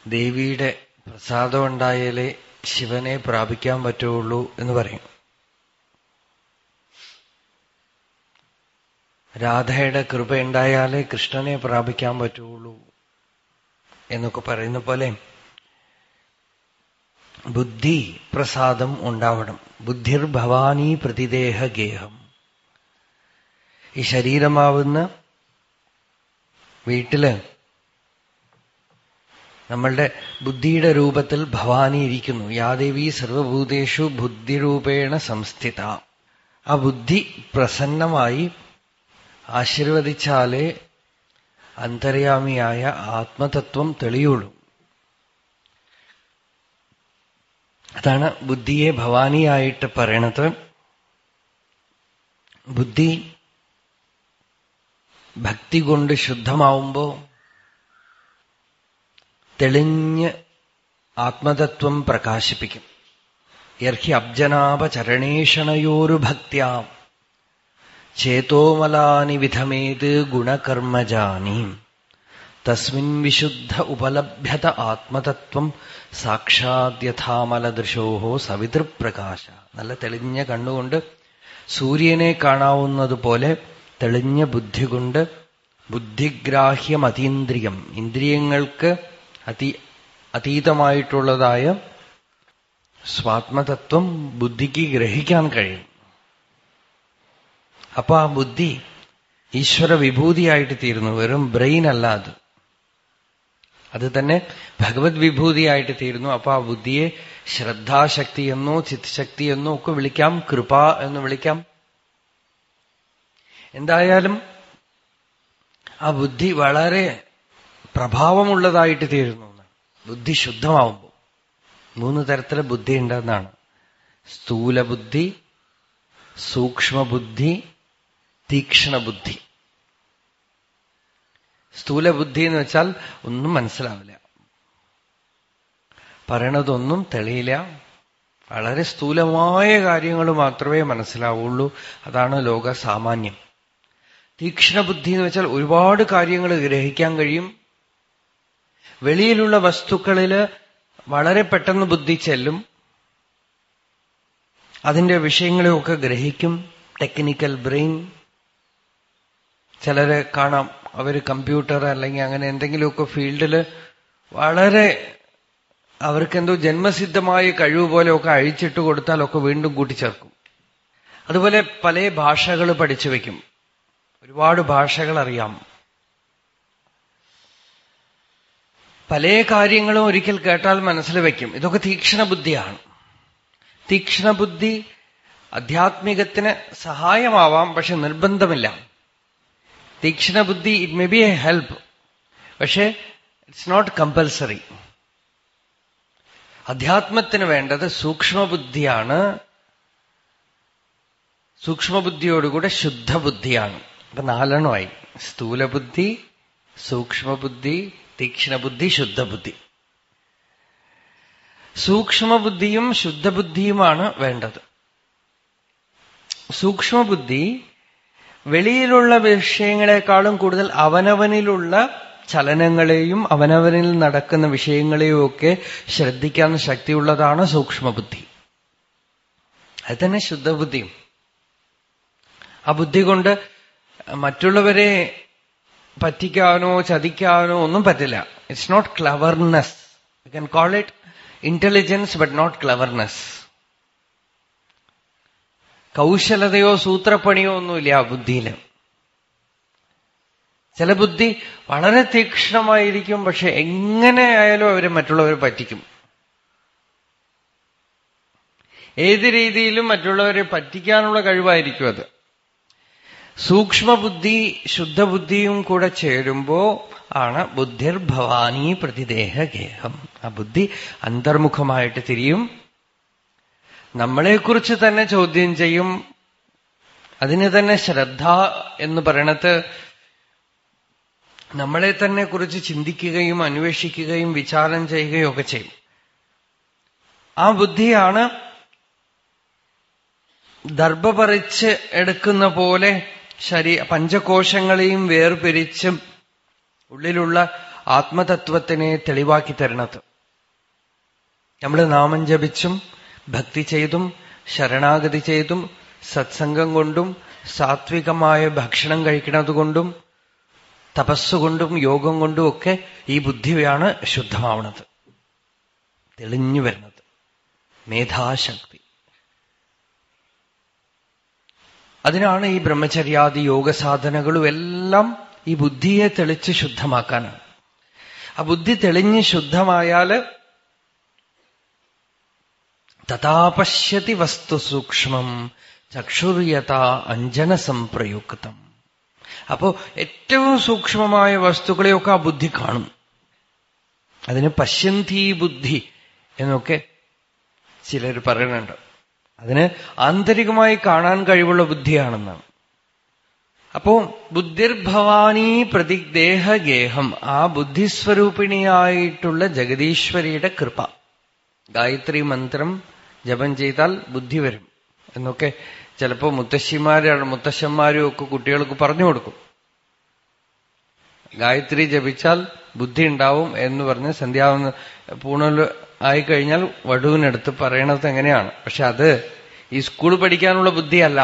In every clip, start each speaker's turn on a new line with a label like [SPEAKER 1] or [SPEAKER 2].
[SPEAKER 1] ദേവിയുടെ പ്രസാദം ഉണ്ടായാലേ ശിവനെ പ്രാപിക്കാൻ പറ്റുള്ളൂ എന്ന് പറയും രാധയുടെ കൃപ ഉണ്ടായാലേ കൃഷ്ണനെ പ്രാപിക്കാൻ പറ്റുള്ളൂ എന്നൊക്കെ പറയുന്ന പോലെ ബുദ്ധി പ്രസാദം ഉണ്ടാവണം ബുദ്ധിർ ഭവാനി പ്രതിദേഹ ഗേഹം ഈ ശരീരമാവുന്ന വീട്ടില് നമ്മളുടെ ബുദ്ധിയുടെ രൂപത്തിൽ ഭവാനി ഇരിക്കുന്നു യാദേവി സർവഭൂതേഷു ബുദ്ധിരൂപേണ സംസ്ഥിത ആ ബുദ്ധി പ്രസന്നമായി ആശീർവദിച്ചാലേ അന്തര്യാമിയായ ആത്മതത്വം തെളിയുള്ളൂ അതാണ് ബുദ്ധിയെ ഭവാനിയായിട്ട് പറയണത് ബുദ്ധി ഭക്തി കൊണ്ട് ശുദ്ധമാവുമ്പോ തെളിഞ്ഞ് ആത്മതത്വം പ്രകാശിപ്പിക്കും യർഹി അബ്ജനാപചരണേഷണയോരു ഭക്തിയാം ചേതോമലാനി വിധമേത് ഗുണകർമ്മജാനി തസ്മിൻ വിശുദ്ധ ഉപലഭ്യത ആത്മതത്വം സാക്ഷാദ്യഥാമലദൃശോഹോ സവിതൃപ്രകാശ നല്ല തെളിഞ്ഞ കണ്ണുകൊണ്ട് സൂര്യനെ കാണാവുന്നതുപോലെ തെളിഞ്ഞ ബുദ്ധി കൊണ്ട് ബുദ്ധിഗ്രാഹ്യം അതീന്ദ്രിയം ഇന്ദ്രിയങ്ങൾക്ക് അതി അതീതമായിട്ടുള്ളതായ സ്വാത്മതത്വം ബുദ്ധിക്ക് ഗ്രഹിക്കാൻ കഴിയും അപ്പൊ ആ ബുദ്ധി ഈശ്വര വിഭൂതിയായിട്ട് തീരുന്നു വെറും ബ്രെയിൻ അല്ല അത് അത് തന്നെ ഭഗവത് വിഭൂതിയായിട്ട് തീരുന്നു അപ്പൊ ആ ബുദ്ധിയെ ശ്രദ്ധാശക്തി എന്നോ ചിത്തശക്തി എന്നോ ഒക്കെ വിളിക്കാം കൃപ എന്ന് വിളിക്കാം എന്തായാലും ആ ബുദ്ധി വളരെ പ്രഭാവമുള്ളതായിട്ട് തീരുന്നു ബുദ്ധി ശുദ്ധമാവുമ്പോൾ മൂന്ന് തരത്തിലെ ബുദ്ധി ഉണ്ടെന്നാണ് സ്ഥൂലബുദ്ധി സൂക്ഷ്മബുദ്ധി തീക്ഷ്ണബുദ്ധി സ്ഥൂലബുദ്ധി എന്ന് വെച്ചാൽ ഒന്നും മനസ്സിലാവില്ല പറയണതൊന്നും തെളിയില്ല വളരെ സ്ഥൂലമായ കാര്യങ്ങൾ മാത്രമേ മനസ്സിലാവുള്ളൂ അതാണ് ലോക സാമാന്യം തീക്ഷ്ണബുദ്ധി എന്ന് വെച്ചാൽ ഒരുപാട് കാര്യങ്ങൾ ഗ്രഹിക്കാൻ കഴിയും വെളിയിലുള്ള വസ്തുക്കളില് വളരെ പെട്ടെന്ന് ബുദ്ധി ചെല്ലും അതിന്റെ വിഷയങ്ങളെയൊക്കെ ഗ്രഹിക്കും ടെക്നിക്കൽ ബ്രെയിൻ ചിലരെ കാണാം അവർ കമ്പ്യൂട്ടർ അല്ലെങ്കിൽ അങ്ങനെ എന്തെങ്കിലുമൊക്കെ ഫീൽഡിൽ വളരെ അവർക്കെന്തോ ജന്മസിദ്ധമായ കഴിവ് പോലെയൊക്കെ അഴിച്ചിട്ട് കൊടുത്താലൊക്കെ വീണ്ടും കൂട്ടിച്ചേർക്കും അതുപോലെ പല ഭാഷകൾ പഠിച്ചു വയ്ക്കും ഒരുപാട് ഭാഷകൾ അറിയാം പല കാര്യങ്ങളും ഒരിക്കൽ കേട്ടാൽ മനസ്സിൽ വയ്ക്കും ഇതൊക്കെ തീക്ഷ്ണ ബുദ്ധിയാണ് തീക്ഷ്ണ ബുദ്ധി അധ്യാത്മികത്തിന് സഹായമാവാം പക്ഷെ നിർബന്ധമില്ല തീക്ഷ്ണ ബുദ്ധി it may be a help പക്ഷെ ഇറ്റ്സ് നോട്ട് കമ്പൽസറി അധ്യാത്മത്തിന് വേണ്ടത് സൂക്ഷ്മബുദ്ധിയാണ് സൂക്ഷ്മബുദ്ധിയോടുകൂടെ ശുദ്ധബുദ്ധിയാണ് അപ്പൊ നാലെണ്ണമായി സ്ഥൂലബുദ്ധി സൂക്ഷ്മബുദ്ധി തീക്ഷ്ണബുദ്ധി ശുദ്ധബുദ്ധി സൂക്ഷ്മബുദ്ധിയും ശുദ്ധബുദ്ധിയുമാണ് വേണ്ടത് സൂക്ഷ്മബുദ്ധി വെളിയിലുള്ള വിഷയങ്ങളെക്കാളും കൂടുതൽ അവനവനിലുള്ള ചലനങ്ങളെയും അവനവനിൽ നടക്കുന്ന വിഷയങ്ങളെയും ഒക്കെ ശ്രദ്ധിക്കാൻ ശക്തിയുള്ളതാണ് സൂക്ഷ്മബുദ്ധി അത് തന്നെ ശുദ്ധബുദ്ധിയും ആ ബുദ്ധി കൊണ്ട് മറ്റുള്ളവരെ പറ്റിക്കാനോ ചതിക്കാനോ ഒന്നും പറ്റില്ല it's not cleverness you can call it intelligence but not cleverness കൗശലതയോ സൂത്രപ്പണിയോ ഒന്നുമില്ല ആ ബുദ്ധിയിൽ ചില ബുദ്ധി വളരെ തീക്ഷ്ണമായിരിക്കും പക്ഷെ എങ്ങനെ ആയാലും അവരെ മറ്റുള്ളവരെ പറ്റിക്കും ഏത് രീതിയിലും മറ്റുള്ളവരെ പറ്റിക്കാനുള്ള കഴിവായിരിക്കും അത് സൂക്ഷ്മബുദ്ധി ശുദ്ധബുദ്ധിയും കൂടെ ചേരുമ്പോ ആണ് ബുദ്ധിർ ഭവാനി പ്രതിദേഹ ഗേഹം ആ ബുദ്ധി അന്തർമുഖമായിട്ട് തിരിയും നമ്മളെക്കുറിച്ച് തന്നെ ചോദ്യം ചെയ്യും അതിന് തന്നെ ശ്രദ്ധ എന്ന് പറയണത് നമ്മളെ തന്നെ കുറിച്ച് ചിന്തിക്കുകയും അന്വേഷിക്കുകയും വിചാരം ചെയ്യുകയും ഒക്കെ ചെയ്യും ആ ബുദ്ധിയാണ് ദർഭ പറിച്ച് എടുക്കുന്ന പോലെ ശരീ പഞ്ചകോശങ്ങളെയും വേർപിരിച്ചും ഉള്ളിലുള്ള ആത്മതത്വത്തിനെ തെളിവാക്കി തരണത് നമ്മൾ നാമം ജപിച്ചും ഭക്തി ചെയ്തും ശരണാഗതി ചെയ്തും സത്സംഗം കൊണ്ടും സാത്വികമായ ഭക്ഷണം കഴിക്കുന്നത് കൊണ്ടും തപസ്സുകൊണ്ടും യോഗം കൊണ്ടും ഒക്കെ ഈ ബുദ്ധിയാണ് ശുദ്ധമാവണത് തെളിഞ്ഞു വരുന്നത് മേധാശക്തി അതിനാണ് ഈ ബ്രഹ്മചര്യാദി യോഗ സാധനകളും എല്ലാം ഈ ബുദ്ധിയെ തെളിച്ച് ശുദ്ധമാക്കാനാണ് ആ ബുദ്ധി തെളിഞ്ഞ് ശുദ്ധമായാല് തഥാപശ്യതി വസ്തു സൂക്ഷ്മം ചക്ഷുര്യത അഞ്ജന സംപ്രയുക്തം അപ്പോ ഏറ്റവും സൂക്ഷ്മമായ വസ്തുക്കളെയൊക്കെ ആ ബുദ്ധി കാണും അതിന് പശ്യന്തി ബുദ്ധി എന്നൊക്കെ ചിലർ പറയുന്നുണ്ട് അതിന് ആന്തരികമായി കാണാൻ കഴിവുള്ള ബുദ്ധിയാണെന്നാണ് അപ്പോ ബുദ്ധിർഭവാനി പ്രതിദേഹഗേഹം ആ ബുദ്ധിസ്വരൂപിണിയായിട്ടുള്ള ജഗദീശ്വരിയുടെ കൃപ ഗായത്രി മന്ത്രം ജപം ചെയ്താൽ ബുദ്ധി വരും എന്നൊക്കെ ചിലപ്പോ മുത്തശ്ശിമാരാണ് മുത്തശ്ശന്മാരും ഒക്കെ കുട്ടികൾക്ക് പറഞ്ഞു കൊടുക്കും ഗായത്രി ജപിച്ചാൽ ബുദ്ധി ഉണ്ടാവും എന്ന് പറഞ്ഞ് സന്ധ്യാവന്ന് പൂണല് ആയിക്കഴിഞ്ഞാൽ വടുവിനടുത്ത് പറയണത് എങ്ങനെയാണ് പക്ഷെ അത് ഈ സ്കൂൾ പഠിക്കാനുള്ള ബുദ്ധിയല്ല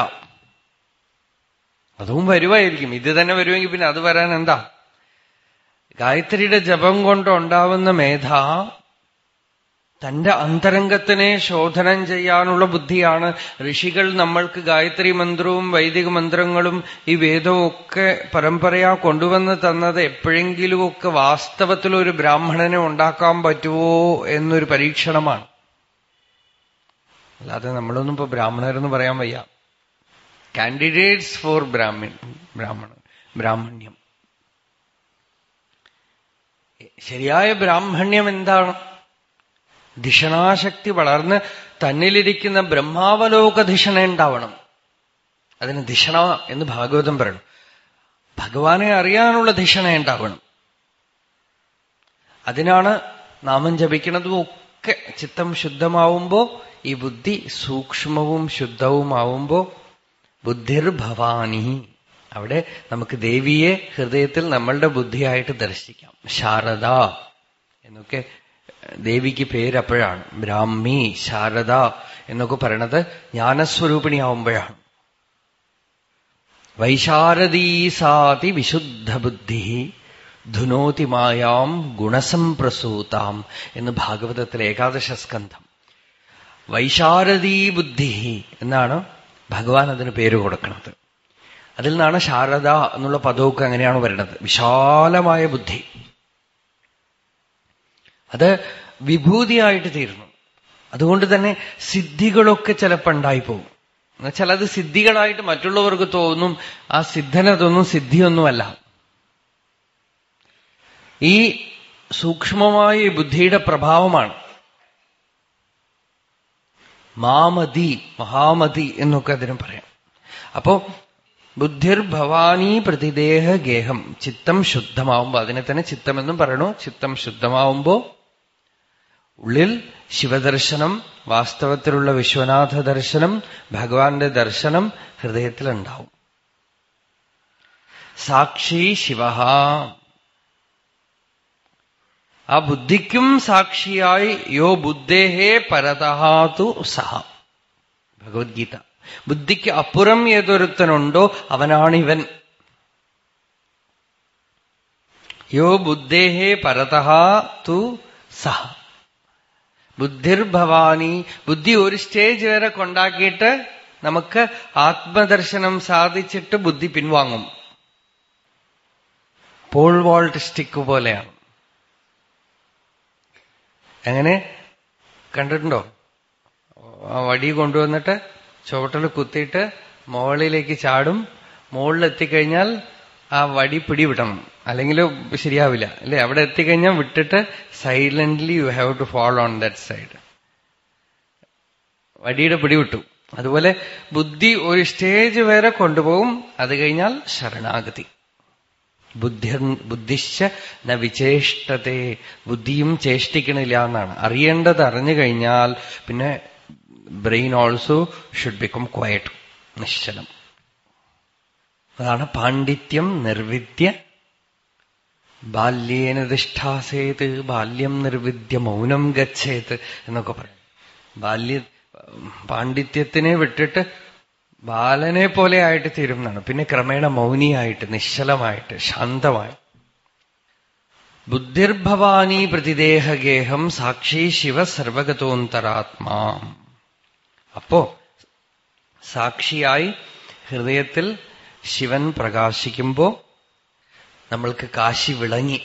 [SPEAKER 1] അതും വരുമായിരിക്കും ഇത് തന്നെ വരുമെങ്കിൽ പിന്നെ അത് വരാൻ എന്താ ഗായത്രിയുടെ ജപം കൊണ്ടുണ്ടാവുന്ന മേധ തന്റെ അന്തരംഗത്തിനെ ശോധനം ചെയ്യാനുള്ള ബുദ്ധിയാണ് ഋഷികൾ നമ്മൾക്ക് ഗായത്രി മന്ത്രവും വൈദിക മന്ത്രങ്ങളും ഈ വേദവും ഒക്കെ പരമ്പരയാ കൊണ്ടുവന്ന് തന്നത് എപ്പോഴെങ്കിലുമൊക്കെ വാസ്തവത്തിൽ ഒരു ബ്രാഹ്മണനെ ഉണ്ടാക്കാൻ പറ്റുമോ എന്നൊരു പരീക്ഷണമാണ് അല്ലാതെ നമ്മളൊന്നും ഇപ്പൊ ബ്രാഹ്മണരെന്ന് പറയാൻ വയ്യ കാൻഡിഡേറ്റ്സ് ഫോർ ബ്രാഹ്മൺ ബ്രാഹ്മണ ബ്രാഹ്മണ്യം ശരിയായ ബ്രാഹ്മണ്യം എന്താണ് ധിഷണാശക്തി വളർന്ന് തന്നിലിരിക്കുന്ന ബ്രഹ്മാവലോക ധിഷണ ഉണ്ടാവണം അതിന് ധിഷണ എന്ന് ഭാഗവതം പറയണം ഭഗവാനെ അറിയാനുള്ള ധിഷണ ഉണ്ടാവണം അതിനാണ് നാമം ജപിക്കുന്നതും ഒക്കെ ചിത്തം ശുദ്ധമാവുമ്പോ ഈ ബുദ്ധി സൂക്ഷ്മവും ശുദ്ധവുമാവുമ്പോ ബുദ്ധിർഭവാനി അവിടെ നമുക്ക് ദേവിയെ ഹൃദയത്തിൽ നമ്മളുടെ ബുദ്ധിയായിട്ട് ദർശിക്കാം ശാരദ എന്നൊക്കെ ദേവിക്ക് പേരപ്പോഴാണ് ബ്രാഹ്മി ശാരദ എന്നൊക്കെ പറയണത് ജ്ഞാനസ്വരൂപിണിയാവുമ്പോഴാണ് വൈശാരദീസാതി വിശുദ്ധ ബുദ്ധി ധുനോതി മായാം ഗുണസംപ്രസൂതാം എന്ന് ഭാഗവതത്തിലെ ഏകാദശ സ്കന്ധം വൈശാരദീ ബുദ്ധി എന്നാണ് ഭഗവാൻ അതിന് പേര് കൊടുക്കുന്നത് അതിൽ നിന്നാണ് ശാരദ എന്നുള്ള പദമൊക്കെ അങ്ങനെയാണ് വരുന്നത് വിശാലമായ ബുദ്ധി അത് വിഭൂതിയായിട്ട് തീരുന്നു അതുകൊണ്ട് തന്നെ സിദ്ധികളൊക്കെ ചിലപ്പോൾ ഉണ്ടായിപ്പോവും എന്നുവെച്ചാൽ അത് സിദ്ധികളായിട്ട് മറ്റുള്ളവർക്ക് തോന്നും ആ സിദ്ധനതൊന്നും സിദ്ധിയൊന്നുമല്ല ഈ സൂക്ഷ്മമായ ഈ ബുദ്ധിയുടെ പ്രഭാവമാണ് മാമതി മഹാമതി എന്നൊക്കെ അതിന് പറയാം അപ്പോ ബുദ്ധിർഭവാനി പ്രതിദേഹ ഗേഹം ചിത്തം ശുദ്ധമാവുമ്പോ അതിനെ തന്നെ ചിത്തമെന്നും പറയണു ചിത്തം ശുദ്ധമാവുമ്പോ ഉള്ളിൽ ശിവദർശനം വാസ്തവത്തിലുള്ള വിശ്വനാഥ ദർശനം ഭഗവാന്റെ ദർശനം ഹൃദയത്തിലുണ്ടാവും സാക്ഷി ശിവ ആ ബുദ്ധിക്കും സാക്ഷിയായി യോ ബുദ്ധേഹേ പരതഹാതു സഹ ഭഗവത്ഗീത ബുദ്ധിക്ക് അപ്പുറം ഏതൊരുത്തനുണ്ടോ അവനാണിവൻ യോ ബുദ്ധേഹേ പരതഹാ തു സഹ ബുദ്ധിർഭവാനി ബുദ്ധി ഒരു സ്റ്റേജ് വരെ കൊണ്ടാക്കിയിട്ട് നമുക്ക് ആത്മദർശനം സാധിച്ചിട്ട് ബുദ്ധി പിൻവാങ്ങും പോൾ വോൾട്ട് സ്റ്റിക്ക് പോലെയാണ് എങ്ങനെ കണ്ടിട്ടുണ്ടോ ആ വടി കൊണ്ടുവന്നിട്ട് ചുവട്ടിൽ കുത്തിയിട്ട് മുകളിലേക്ക് ചാടും മുകളിൽ എത്തിക്കഴിഞ്ഞാൽ ആ വടി പിടിവിടണം അല്ലെങ്കിൽ ശരിയാവില്ല അല്ലെ അവിടെ എത്തിക്കഴിഞ്ഞാൽ വിട്ടിട്ട് silently you have to follow on that side വടിയുടെ പിടിവിട്ടു അതുപോലെ ബുദ്ധി ഒരു സ്റ്റേജ് വരെ കൊണ്ടുപോകും അത് കഴിഞ്ഞാൽ ശരണാഗതി ബുദ്ധി ബുദ്ധിശ്ച ന വിചേഷ്ടത്തെ ബുദ്ധിയും ചേഷ്ടിക്കണില്ല എന്നാണ് അറിയേണ്ടത് അറിഞ്ഞു കഴിഞ്ഞാൽ പിന്നെ brain also should become quiet നിശ്ചലം അതാണ് പാണ്ഡിത്യം നിർവിദ്യ ബാല്യേന തിഷ്ഠാസേത് ബാല്യം നിർവിദ്യ മൗനം ഗച്ഛേത് എന്നൊക്കെ പറയും ബാല്യ പാണ്ഡിത്യത്തിനെ വിട്ടിട്ട് ബാലനെ പോലെ ആയിട്ട് തീരും എന്നാണ് പിന്നെ ക്രമേണ മൗനിയായിട്ട് നിശ്ചലമായിട്ട് ശാന്തമായി ബുദ്ധിർഭവാനി പ്രതിദേഹഗേഹം സാക്ഷി ശിവ സർവഗതോന്തരാത്മാ അപ്പോ സാക്ഷിയായി ഹൃദയത്തിൽ ശിവൻ പ്രകാശിക്കുമ്പോ നമ്മൾക്ക് കാശി വിളങ്ങി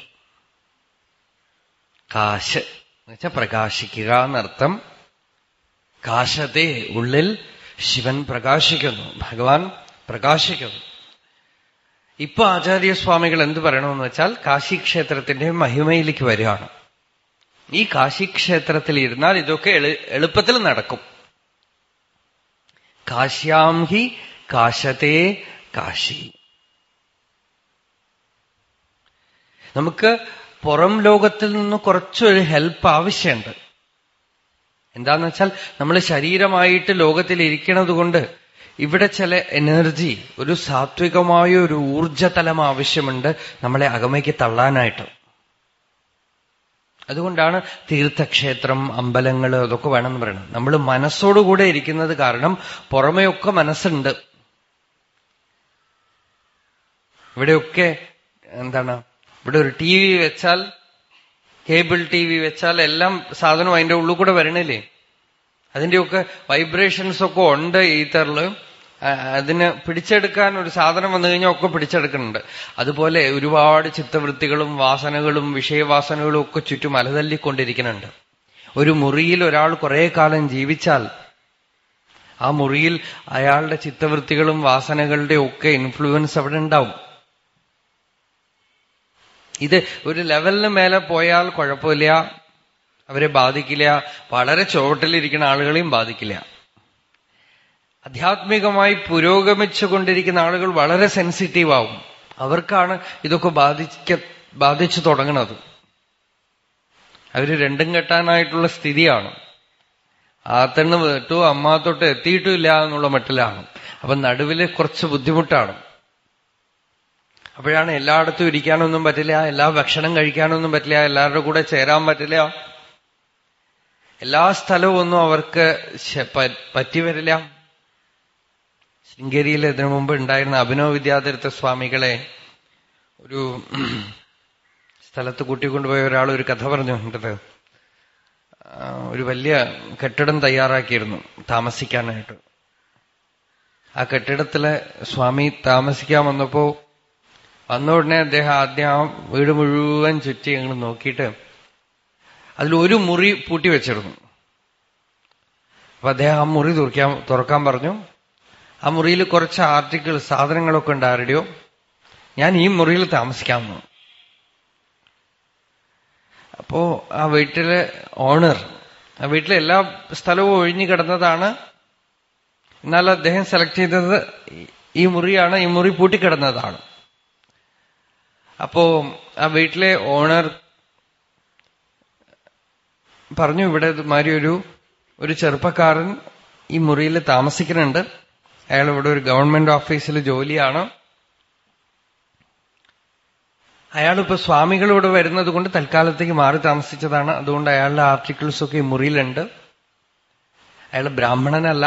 [SPEAKER 1] കാശ് എന്നുവെച്ചാൽ പ്രകാശിക്കുക എന്നർത്ഥം കാശത്തെ ഉള്ളിൽ ശിവൻ പ്രകാശിക്കുന്നു ഭഗവാൻ പ്രകാശിക്കുന്നു ഇപ്പൊ ആചാര്യസ്വാമികൾ എന്ത് പറയണമെന്ന് വെച്ചാൽ കാശി ക്ഷേത്രത്തിന്റെ മഹിമയിലേക്ക് വരികയാണ് ഈ കാശി ക്ഷേത്രത്തിൽ ഇരുന്നാൽ ഇതൊക്കെ എളുപ്പത്തിൽ നടക്കും കാശ്യാം ഹി കാശത്തെ കാശി നമുക്ക് പുറം ലോകത്തിൽ നിന്ന് കുറച്ചൊരു ഹെൽപ്പ് ആവശ്യമുണ്ട് എന്താന്ന് വെച്ചാൽ നമ്മൾ ശരീരമായിട്ട് ലോകത്തിൽ ഇരിക്കുന്നത് കൊണ്ട് ഇവിടെ ചില എനർജി ഒരു സാത്വികമായ ഒരു ഊർജതലം ആവശ്യമുണ്ട് നമ്മളെ അകമയ്ക്ക് തള്ളാനായിട്ട് അതുകൊണ്ടാണ് തീർത്ഥക്ഷേത്രം അമ്പലങ്ങൾ അതൊക്കെ വേണമെന്ന് പറയുന്നത് നമ്മൾ മനസ്സോടുകൂടെ ഇരിക്കുന്നത് കാരണം പുറമെയൊക്കെ മനസ്സുണ്ട് ഇവിടെയൊക്കെ എന്താണ് ഇവിടെ ഒരു ടി വി വെച്ചാൽ കേബിൾ ടി വി വെച്ചാൽ എല്ലാം സാധനം അതിന്റെ ഉള്ളിൽ കൂടെ വരണില്ലേ അതിന്റെയൊക്കെ വൈബ്രേഷൻസ് ഒക്കെ ഉണ്ട് ഈത്തറില് അതിന് പിടിച്ചെടുക്കാൻ ഒരു സാധനം വന്നു കഴിഞ്ഞാൽ ഒക്കെ പിടിച്ചെടുക്കുന്നുണ്ട് അതുപോലെ ഒരുപാട് ചിത്തവൃത്തികളും വാസനകളും വിഷയവാസനകളും ഒക്കെ ചുറ്റും അലതല്ലിക്കൊണ്ടിരിക്കുന്നുണ്ട് ഒരു മുറിയിൽ ഒരാൾ കുറെ കാലം ജീവിച്ചാൽ ആ മുറിയിൽ അയാളുടെ ചിത്തവൃത്തികളും വാസനകളുടെ ഒക്കെ ഇൻഫ്ലുവൻസ് അവിടെ ഉണ്ടാവും ഇത് ഒരു ലെവലിന് മേലെ പോയാൽ കുഴപ്പമില്ല അവരെ ബാധിക്കില്ല വളരെ ചുവട്ടിലിരിക്കുന്ന ആളുകളെയും ബാധിക്കില്ല ആധ്യാത്മികമായി പുരോഗമിച്ചുകൊണ്ടിരിക്കുന്ന ആളുകൾ വളരെ സെൻസിറ്റീവ് ആവും അവർക്കാണ് ഇതൊക്കെ ബാധിക്ക ബാധിച്ചു തുടങ്ങുന്നത് അവര് രണ്ടും കെട്ടാനായിട്ടുള്ള സ്ഥിതിയാണ് ആത്തണ്ണ് തൊട്ടു അമ്മാത്തൊട്ട് എത്തിയിട്ടില്ല എന്നുള്ള മട്ടിലാണ് അപ്പൊ നടുവില് കുറച്ച് ബുദ്ധിമുട്ടാണ് അപ്പോഴാണ് എല്ലായിടത്തും ഇരിക്കാനൊന്നും പറ്റില്ല എല്ലാ ഭക്ഷണം കഴിക്കാനൊന്നും പറ്റില്ല എല്ലാവരുടെ കൂടെ ചേരാൻ പറ്റില്ല എല്ലാ സ്ഥലവും ഒന്നും അവർക്ക് പറ്റി വരില്ല ശൃംഗേരിയിൽ ഇതിനു മുമ്പ് ഉണ്ടായിരുന്ന അഭിനവ വിദ്യാതീർത്ഥ സ്വാമികളെ ഒരു സ്ഥലത്ത് കൂട്ടിക്കൊണ്ടുപോയ ഒരാൾ ഒരു കഥ പറഞ്ഞു എൻ്റെത് ഒരു വലിയ കെട്ടിടം തയ്യാറാക്കിയിരുന്നു താമസിക്കാനായിട്ട് ആ കെട്ടിടത്തില് സ്വാമി താമസിക്കാൻ വന്നപ്പോ വന്ന ഉടനെ അദ്ദേഹം ആദ്യം ആ വീട് മുഴുവൻ ചുറ്റി ഞങ്ങൾ നോക്കിയിട്ട് അതിൽ ഒരു മുറി പൂട്ടി വെച്ചിരുന്നു അപ്പൊ അദ്ദേഹം ആ മുറി തുറക്കാൻ തുറക്കാൻ പറഞ്ഞു ആ മുറിയിൽ കുറച്ച് ആർട്ടിക്കിൾ സാധനങ്ങളൊക്കെ ഉണ്ട് ആരുടെയോ ഞാൻ ഈ മുറിയിൽ താമസിക്കാമെന്നു അപ്പോ ആ വീട്ടിലെ ഓണർ ആ വീട്ടിലെ എല്ലാ സ്ഥലവും ഒഴിഞ്ഞു കിടന്നതാണ് എന്നാൽ അദ്ദേഹം സെലക്ട് ചെയ്തത് ഈ മുറിയാണ് ഈ മുറി പൂട്ടിക്കിടന്നതാണ് അപ്പോ ആ വീട്ടിലെ ഓണർ പറഞ്ഞു ഇവിടെ മാതിരി ഒരു ഒരു ചെറുപ്പക്കാരൻ ഈ മുറിയിൽ താമസിക്കുന്നുണ്ട് അയാൾ ഇവിടെ ഒരു ഗവൺമെന്റ് ഓഫീസിൽ ജോലിയാണ് അയാളിപ്പോ സ്വാമികൾ ഇവിടെ വരുന്നത് കൊണ്ട് തൽക്കാലത്തേക്ക് മാറി താമസിച്ചതാണ് അതുകൊണ്ട് അയാളുടെ ആർട്ടിക്കിൾസ് ഒക്കെ ഈ മുറിയിലുണ്ട് അയാൾ ബ്രാഹ്മണനല്ല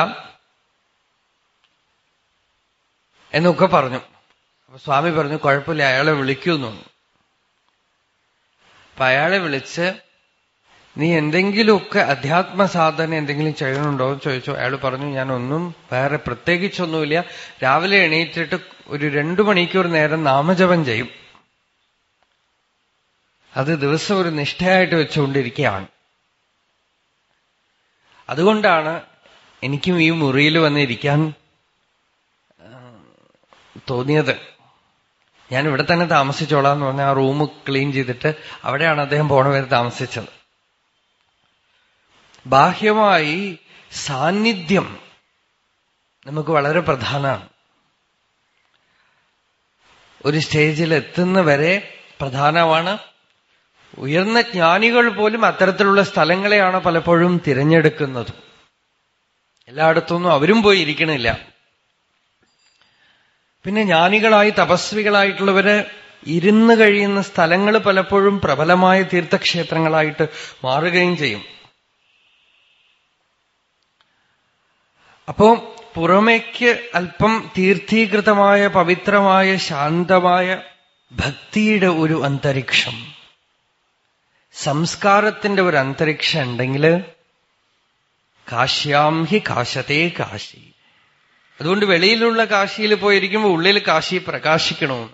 [SPEAKER 1] എന്നൊക്കെ പറഞ്ഞു അപ്പൊ സ്വാമി പറഞ്ഞു കുഴപ്പമില്ല അയാളെ വിളിക്കുന്നു അപ്പൊ അയാളെ വിളിച്ച് നീ എന്തെങ്കിലുമൊക്കെ അധ്യാത്മ സാധന എന്തെങ്കിലും ചെയ്യണുണ്ടോ എന്ന് ചോദിച്ചു അയാൾ പറഞ്ഞു ഞാനൊന്നും വേറെ പ്രത്യേകിച്ചൊന്നുമില്ല രാവിലെ എണീറ്റിട്ട് ഒരു രണ്ടു മണിക്കൂർ നേരം നാമജപം ചെയ്യും അത് ദിവസം ഒരു നിഷ്ഠയായിട്ട് വെച്ചുകൊണ്ടിരിക്കുകയാണ് അതുകൊണ്ടാണ് എനിക്കും ഈ മുറിയിൽ വന്നിരിക്കാൻ തോന്നിയത് ഞാൻ ഇവിടെ തന്നെ താമസിച്ചോളാം എന്ന് പറഞ്ഞ ആ റൂം ക്ലീൻ ചെയ്തിട്ട് അവിടെയാണ് അദ്ദേഹം പോണ വരെ താമസിച്ചത് ബാഹ്യമായി സാന്നിധ്യം നമുക്ക് വളരെ പ്രധാനമാണ് ഒരു സ്റ്റേജിൽ എത്തുന്ന വരെ പ്രധാനമാണ് ഉയർന്ന ജ്ഞാനികൾ പോലും അത്തരത്തിലുള്ള സ്ഥലങ്ങളെയാണ് പലപ്പോഴും തിരഞ്ഞെടുക്കുന്നത് എല്ലായിടത്തൊന്നും അവരും പോയി ഇരിക്കണില്ല പിന്നെ ജ്ഞാനികളായി തപസ്വികളായിട്ടുള്ളവര് ഇരുന്ന് കഴിയുന്ന സ്ഥലങ്ങൾ പലപ്പോഴും പ്രബലമായ തീർത്ഥക്ഷേത്രങ്ങളായിട്ട് മാറുകയും ചെയ്യും അപ്പോ പുറമേക്ക് അല്പം തീർത്ഥീകൃതമായ പവിത്രമായ ശാന്തമായ ഭക്തിയുടെ ഒരു അന്തരീക്ഷം സംസ്കാരത്തിന്റെ ഒരു അന്തരീക്ഷം ഉണ്ടെങ്കിൽ കാശ്യാം ഹി കാശത്തെ കാശി അതുകൊണ്ട് വെളിയിലുള്ള കാശിയിൽ പോയിരിക്കുമ്പോൾ ഉള്ളിൽ കാശി പ്രകാശിക്കണമെന്ന്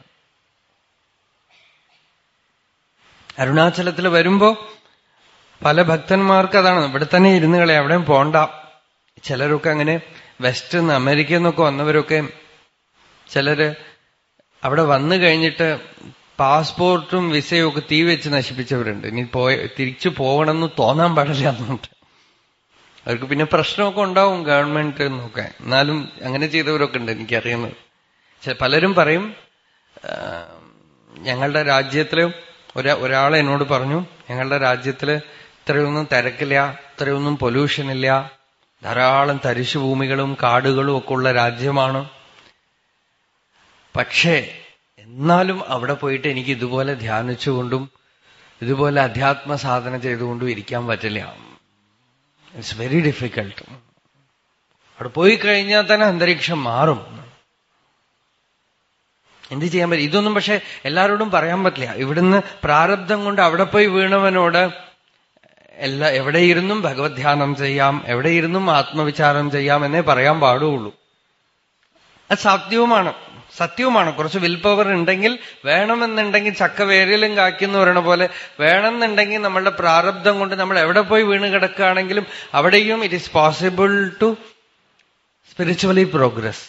[SPEAKER 1] അരുണാചലത്തിൽ വരുമ്പോ പല ഭക്തന്മാർക്ക് അതാണ് ഇവിടെ തന്നെ ഇരുന്ന് കളെ എവിടെയും പോണ്ട ചിലരൊക്കെ അങ്ങനെ വെസ്റ്റ് നിന്ന് അമേരിക്കയിൽ നിന്നൊക്കെ വന്നവരൊക്കെ ചിലര് അവിടെ വന്നു കഴിഞ്ഞിട്ട് പാസ്പോർട്ടും വിസയും ഒക്കെ തീ വെച്ച് നശിപ്പിച്ചവരുണ്ട് ഇനി പോയ തിരിച്ചു പോകണമെന്ന് തോന്നാൻ പാടില്ല എന്നുണ്ട് അവർക്ക് പിന്നെ പ്രശ്നമൊക്കെ ഉണ്ടാവും ഗവൺമെന്റ് എന്നൊക്കെ എന്നാലും അങ്ങനെ ചെയ്തവരൊക്കെ ഉണ്ട് എനിക്കറിയുന്നത് പലരും പറയും ഞങ്ങളുടെ രാജ്യത്തില് ഒരാ ഒരാൾ എന്നോട് പറഞ്ഞു ഞങ്ങളുടെ രാജ്യത്തില് ഇത്രയൊന്നും തിരക്കില്ല ഇത്രയൊന്നും പൊല്യൂഷൻ ഇല്ല ധാരാളം തരിശുഭൂമികളും കാടുകളും ഒക്കെ ഉള്ള രാജ്യമാണ് പക്ഷേ എന്നാലും അവിടെ പോയിട്ട് എനിക്ക് ഇതുപോലെ ധ്യാനിച്ചുകൊണ്ടും ഇതുപോലെ അധ്യാത്മ സാധന ചെയ്തുകൊണ്ടും ഇരിക്കാൻ പറ്റില്ല ഇറ്റ്സ് വെരി ഡിഫിക്കൾട്ട് അവിടെ പോയി കഴിഞ്ഞാൽ തന്നെ അന്തരീക്ഷം മാറും എന്ത് ചെയ്യാൻ പറ്റും ഇതൊന്നും പക്ഷെ എല്ലാവരോടും പറയാൻ പറ്റില്ല ഇവിടുന്ന് പ്രാരബ്ധം കൊണ്ട് അവിടെ പോയി വീണവനോട് എല്ലാ എവിടെയിരുന്നും ഭഗവത് ധ്യാനം ചെയ്യാം എവിടെയിരുന്നും ആത്മവിചാരം ചെയ്യാം എന്നേ പറയാൻ പാടുള്ളൂ അത് സാധ്യവുമാണ് സത്യവുമാണ് കുറച്ച് വിൽ പവർ ഉണ്ടെങ്കിൽ വേണമെന്നുണ്ടെങ്കിൽ ചക്ക വേരിലും കാക്കിന്ന് പറയണ പോലെ വേണമെന്നുണ്ടെങ്കിൽ നമ്മളുടെ പ്രാരബ്ധം കൊണ്ട് നമ്മൾ എവിടെ പോയി വീണ് കിടക്കുകയാണെങ്കിലും അവിടെയും it is possible to spiritually progress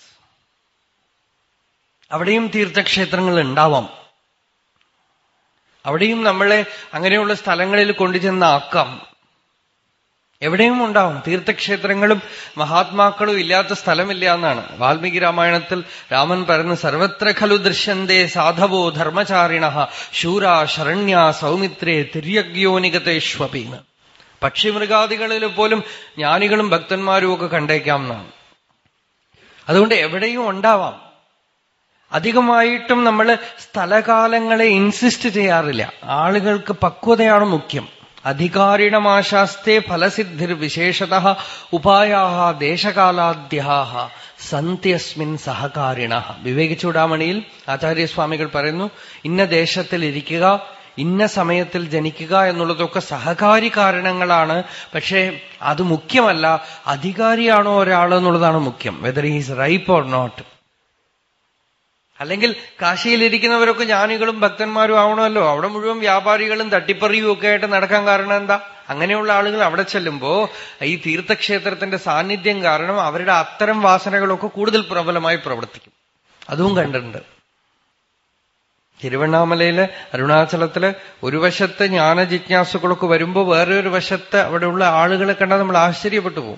[SPEAKER 1] അവിടെയും തീർത്ഥക്ഷേത്രങ്ങൾ ഉണ്ടാവാം അവിടെയും നമ്മളെ അങ്ങനെയുള്ള സ്ഥലങ്ങളിൽ കൊണ്ടുചെന്ന് ആക്കാം എവിടെയും ഉണ്ടാവും തീർത്ഥക്ഷേത്രങ്ങളും മഹാത്മാക്കളും ഇല്ലാത്ത സ്ഥലമില്ല എന്നാണ് വാൽമീകി രാമായണത്തിൽ രാമൻ പറയുന്ന സർവത്ര ഖലു ദൃശ്യന്തേ സാധവോ ധർമ്മചാരിണ ശൂര ശരണ്യ സൗമിത്രേ തിര്യഗ്യോനികതേഷ്വപീന്ന് പക്ഷിമൃഗാദികളിൽ പോലും ജ്ഞാനികളും ഭക്തന്മാരും ഒക്കെ കണ്ടേക്കാം എന്നാണ് അതുകൊണ്ട് എവിടെയും ഉണ്ടാവാം അധികമായിട്ടും നമ്മൾ സ്ഥലകാലങ്ങളെ ഇൻസിസ്റ്റ് ചെയ്യാറില്ല ആളുകൾക്ക് പക്വതയാണ് മുഖ്യം അധികാരിണമാശാസ്തേ ഫലസിദ്ധിർ വിശേഷത ഉപായാ ദേശകാലാദ്യാ സന്തി അസ്മിൻ സഹകാരിണ വിവേക ചൂടാമണിയിൽ ആചാര്യസ്വാമികൾ പറയുന്നു ഇന്ന ദേശത്തിൽ ഇരിക്കുക ഇന്ന സമയത്തിൽ ജനിക്കുക എന്നുള്ളതൊക്കെ സഹകാരി കാരണങ്ങളാണ് പക്ഷേ അത് മുഖ്യമല്ല അധികാരിയാണോ ഒരാൾ എന്നുള്ളതാണ് മുഖ്യം whether is ripe or not അല്ലെങ്കിൽ കാശിയിലിരിക്കുന്നവരൊക്കെ ജ്ഞാനികളും ഭക്തന്മാരും ആവണമല്ലോ അവിടെ മുഴുവൻ വ്യാപാരികളും തട്ടിപ്പറിയും ഒക്കെ ആയിട്ട് നടക്കാൻ കാരണം എന്താ അങ്ങനെയുള്ള ആളുകൾ അവിടെ ചെല്ലുമ്പോ ഈ തീർത്ഥക്ഷേത്രത്തിന്റെ സാന്നിധ്യം കാരണം അവരുടെ അത്തരം വാസനകളൊക്കെ കൂടുതൽ പ്രബലമായി പ്രവർത്തിക്കും അതും കണ്ടിട്ടുണ്ട് തിരുവണ്ണാമലയില് അരുണാചലത്തില് ഒരു വശത്ത് ജ്ഞാനജിജ്ഞാസുകളൊക്കെ വരുമ്പോ വേറെ ഒരു വശത്ത് അവിടെയുള്ള ആളുകളെ കണ്ടാൽ നമ്മൾ ആശ്ചര്യപ്പെട്ടു പോകും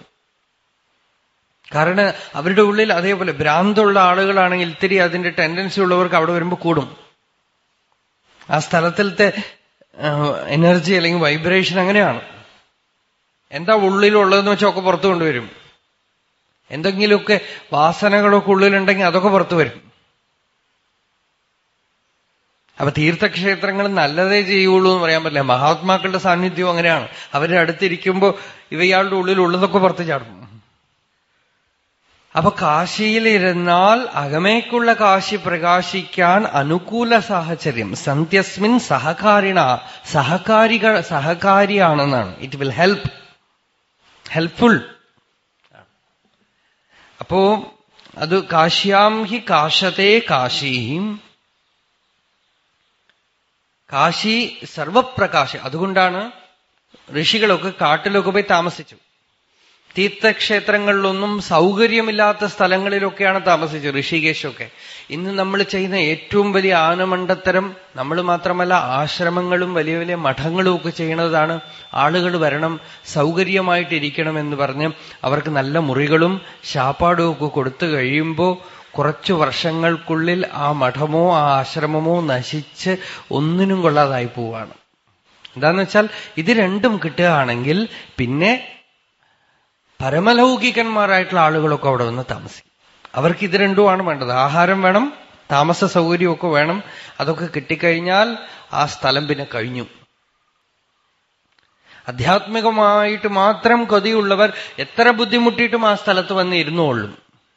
[SPEAKER 1] കാരണം അവരുടെ ഉള്ളിൽ അതേപോലെ ഭ്രാന്തുള്ള ആളുകളാണെങ്കിൽ ഇത്തിരി അതിന്റെ ടെൻഡൻസി ഉള്ളവർക്ക് അവിടെ വരുമ്പോൾ കൂടും ആ സ്ഥലത്തിലത്തെ എനർജി അല്ലെങ്കിൽ വൈബ്രേഷൻ അങ്ങനെയാണ് എന്താ ഉള്ളിലുള്ളതെന്ന് വെച്ചാൽ ഒക്കെ പുറത്തു കൊണ്ടുവരും എന്തെങ്കിലുമൊക്കെ വാസനകളൊക്കെ ഉള്ളിലുണ്ടെങ്കിൽ അതൊക്കെ പുറത്തു വരും അപ്പൊ തീർത്ഥക്ഷേത്രങ്ങൾ നല്ലതേ ചെയ്യുള്ളൂ എന്ന് പറയാൻ പറ്റില്ല മഹാത്മാക്കളുടെ സാന്നിധ്യവും അങ്ങനെയാണ് അവരുടെ അടുത്തിരിക്കുമ്പോ ഇവയാളുടെ ഉള്ളിൽ ഉള്ളതൊക്കെ പുറത്ത് ചാടും അപ്പൊ കാശിയിലിരുന്നാൽ അകമേക്കുള്ള കാശി പ്രകാശിക്കാൻ അനുകൂല സാഹചര്യം സന്ധ്യസ്മിൻ സഹകാരിണ സഹകാരികൾ സഹകാരിയാണെന്നാണ് ഇറ്റ് വിൽ ഹെൽപ്പ് ഹെൽപ്ഫുൾ അപ്പോ അത് കാശ്യാം ഹി കാശത്തെ കാശീം കാശി സർവപ്രകാശ അതുകൊണ്ടാണ് ഋഷികളൊക്കെ കാട്ടിലൊക്കെ പോയി താമസിച്ചു തീർത്ഥക്ഷേത്രങ്ങളിലൊന്നും സൗകര്യമില്ലാത്ത സ്ഥലങ്ങളിലൊക്കെയാണ് താമസിച്ചത് ഋഷികേശൊക്കെ ഇന്ന് നമ്മൾ ചെയ്യുന്ന ഏറ്റവും വലിയ ആനമണ്ടത്തരം നമ്മൾ മാത്രമല്ല ആശ്രമങ്ങളും വലിയ വലിയ മഠങ്ങളും ഒക്കെ ചെയ്യുന്നതാണ് ആളുകൾ വരണം സൗകര്യമായിട്ടിരിക്കണം എന്ന് പറഞ്ഞ് അവർക്ക് നല്ല മുറികളും ശാപ്പാടും ഒക്കെ കൊടുത്തു കഴിയുമ്പോൾ കുറച്ചു വർഷങ്ങൾക്കുള്ളിൽ ആ മഠമോ ആ ആശ്രമമോ നശിച്ച് ഒന്നിനും കൊള്ളാതായി പോവാണ് എന്താന്ന് വെച്ചാൽ ഇത് രണ്ടും കിട്ടുകയാണെങ്കിൽ പിന്നെ പരമലൗകികന്മാരായിട്ടുള്ള ആളുകളൊക്കെ അവിടെ വന്ന് താമസിക്കും അവർക്ക് ഇത് രണ്ടുമാണ് വേണ്ടത് ആഹാരം വേണം താമസ സൗകര്യമൊക്കെ വേണം അതൊക്കെ കിട്ടിക്കഴിഞ്ഞാൽ ആ സ്ഥലം പിന്നെ കഴിഞ്ഞു ആധ്യാത്മികമായിട്ട് മാത്രം കൊതിയുള്ളവർ എത്ര ബുദ്ധിമുട്ടിയിട്ടും ആ സ്ഥലത്ത് വന്ന് ഇരുന്നോളും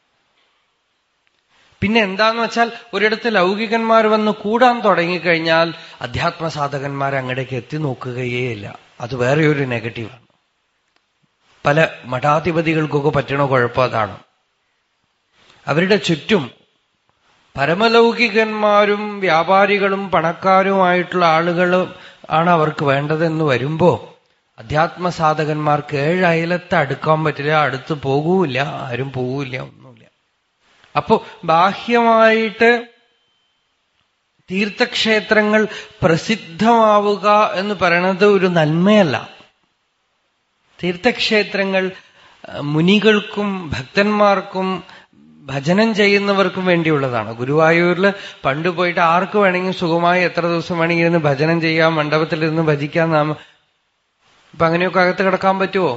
[SPEAKER 1] പിന്നെ എന്താന്ന് വെച്ചാൽ ഒരിടത്ത് ലൗകികന്മാർ വന്ന് കൂടാൻ തുടങ്ങിക്കഴിഞ്ഞാൽ അധ്യാത്മ സാധകന്മാർ അങ്ങടേക്ക് എത്തി നോക്കുകയേയില്ല അത് വേറെ ഒരു നെഗറ്റീവാണ് പല മഠാധിപതികൾക്കൊക്കെ പറ്റണ കുഴപ്പം അതാണ് അവരുടെ ചുറ്റും പരമലൗകികന്മാരും വ്യാപാരികളും പണക്കാരുമായിട്ടുള്ള ആളുകൾ ആണ് അവർക്ക് വേണ്ടതെന്ന് വരുമ്പോ അധ്യാത്മ സാധകന്മാർക്ക് ഏഴ് അയലത്ത് അടുക്കാൻ പറ്റില്ല അടുത്ത് പോകൂല്ല ആരും പോകൂല്ല ഒന്നുമില്ല അപ്പോ ബാഹ്യമായിട്ട് തീർത്ഥക്ഷേത്രങ്ങൾ പ്രസിദ്ധമാവുക എന്ന് പറയണത് ഒരു നന്മയല്ല തീർത്ഥക്ഷേത്രങ്ങൾ മുനികൾക്കും ഭക്തന്മാർക്കും ഭജനം ചെയ്യുന്നവർക്കും വേണ്ടിയുള്ളതാണ് ഗുരുവായൂരിൽ പണ്ട് പോയിട്ട് ആർക്ക് വേണമെങ്കിൽ സുഖമായി എത്ര ദിവസം വേണമെങ്കിൽ ഇരുന്ന് ഭജനം ചെയ്യാം മണ്ഡപത്തിലിരുന്ന് ഭജിക്കാം നാം ഇപ്പൊ അങ്ങനെയൊക്കെ അകത്ത് കിടക്കാൻ പറ്റുമോ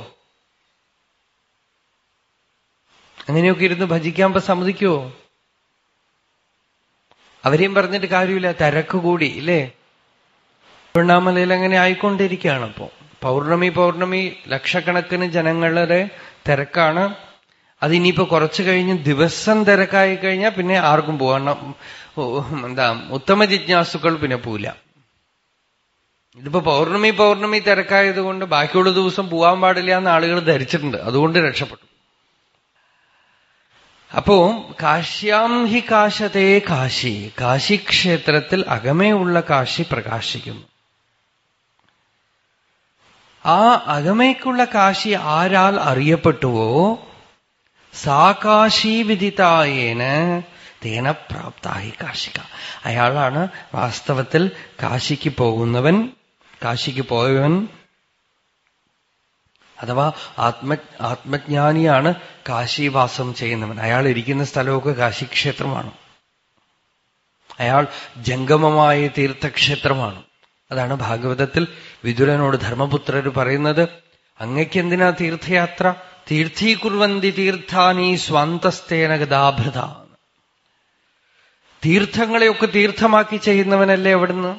[SPEAKER 1] അങ്ങനെയൊക്കെ ഇരുന്ന് ഭജിക്കാൻ ഇപ്പൊ സമ്മതിക്കുമോ അവരെയും പറഞ്ഞിട്ട് കാര്യമില്ല തിരക്ക് കൂടി ഇല്ലേ തിരുവണ്ണാമലയിൽ അങ്ങനെ ആയിക്കൊണ്ടിരിക്കുകയാണ് അപ്പോ പൗർണമി പൗർണമി ലക്ഷക്കണക്കിന് ജനങ്ങളുടെ തിരക്കാണ് അതിനിപ്പോ കുറച്ചു കഴിഞ്ഞ് ദിവസം തിരക്കായി കഴിഞ്ഞാൽ പിന്നെ ആർക്കും പോകണം എന്താ ഉത്തമ ജിജ്ഞാസുക്കൾ പിന്നെ പോവില്ല ഇതിപ്പോ പൗർണമി പൗർണമി തിരക്കായതുകൊണ്ട് ബാക്കിയുള്ള ദിവസം പോവാൻ പാടില്ല എന്ന് ആളുകൾ ധരിച്ചിട്ടുണ്ട് അതുകൊണ്ട് രക്ഷപ്പെട്ടു അപ്പോ കാശ്യാം ഹി കാശതേ കാശി കാശി ക്ഷേത്രത്തിൽ അകമേ ഉള്ള കാശി പ്രകാശിക്കുന്നു ആ അകമേക്കുള്ള കാശി ആരാൽ അറിയപ്പെട്ടുവോ സാ കാശി വിദിതായേന് തേന പ്രാപ്തായി കാശിക അയാളാണ് വാസ്തവത്തിൽ കാശിക്ക് പോകുന്നവൻ കാശിക്ക് പോയവൻ അഥവാ ആത്മ ആത്മജ്ഞാനിയാണ് കാശിവാസം ചെയ്യുന്നവൻ അയാൾ ഇരിക്കുന്ന സ്ഥലമൊക്കെ കാശിക്ഷേത്രമാണ് അയാൾ ജംഗമമായ തീർത്ഥക്ഷേത്രമാണ് അതാണ് ഭാഗവതത്തിൽ വിതുരനോട് ധർമ്മപുത്രർ പറയുന്നത് അങ്ങയ്ക്കെന്തിനാ തീർത്ഥയാത്ര തീർത്ഥീകുർവന്തി തീർത്ഥാനി സ്വാന്തസ്തേന ഗതാഭൃത തീർത്ഥങ്ങളെയൊക്കെ തീർത്ഥമാക്കി ചെയ്യുന്നവനല്ലേ അവിടുന്ന്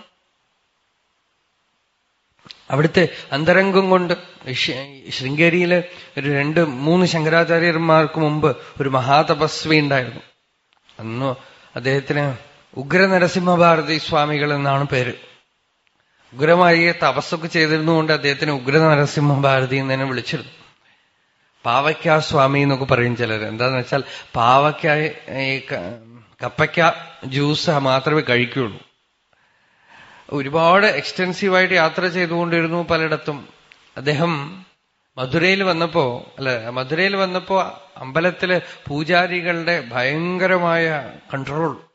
[SPEAKER 1] അവിടുത്തെ അന്തരംഗം കൊണ്ട് ശൃംഗേരിയില് ഒരു രണ്ട് മൂന്ന് ശങ്കരാചാര്യന്മാർക്ക് മുമ്പ് ഒരു മഹാതപസ്വി ഉണ്ടായിരുന്നു അന്ന് അദ്ദേഹത്തിന് ഉഗ്ര നരസിംഹഭാരതി സ്വാമികൾ എന്നാണ് പേര് ഉഗ്രമായ തപസ്സൊക്കെ ചെയ്തിരുന്നുകൊണ്ട് അദ്ദേഹത്തിന് ഉഗ്ര നരസിംഹഭാരതി എന്ന് തന്നെ വിളിച്ചിരുന്നു പാവയ്ക്ക സ്വാമി എന്നൊക്കെ പറയും ചിലർ എന്താന്ന് വെച്ചാൽ പാവയ്ക്ക കപ്പയ്ക്ക ജ്യൂസ് മാത്രമേ കഴിക്കുള്ളൂ ഒരുപാട് എക്സ്റ്റൻസീവായിട്ട് യാത്ര ചെയ്തുകൊണ്ടിരുന്നു പലയിടത്തും അദ്ദേഹം മധുരയിൽ വന്നപ്പോ അല്ല മധുരയിൽ വന്നപ്പോ അമ്പലത്തില് പൂജാരികളുടെ ഭയങ്കരമായ കൺട്രോൾ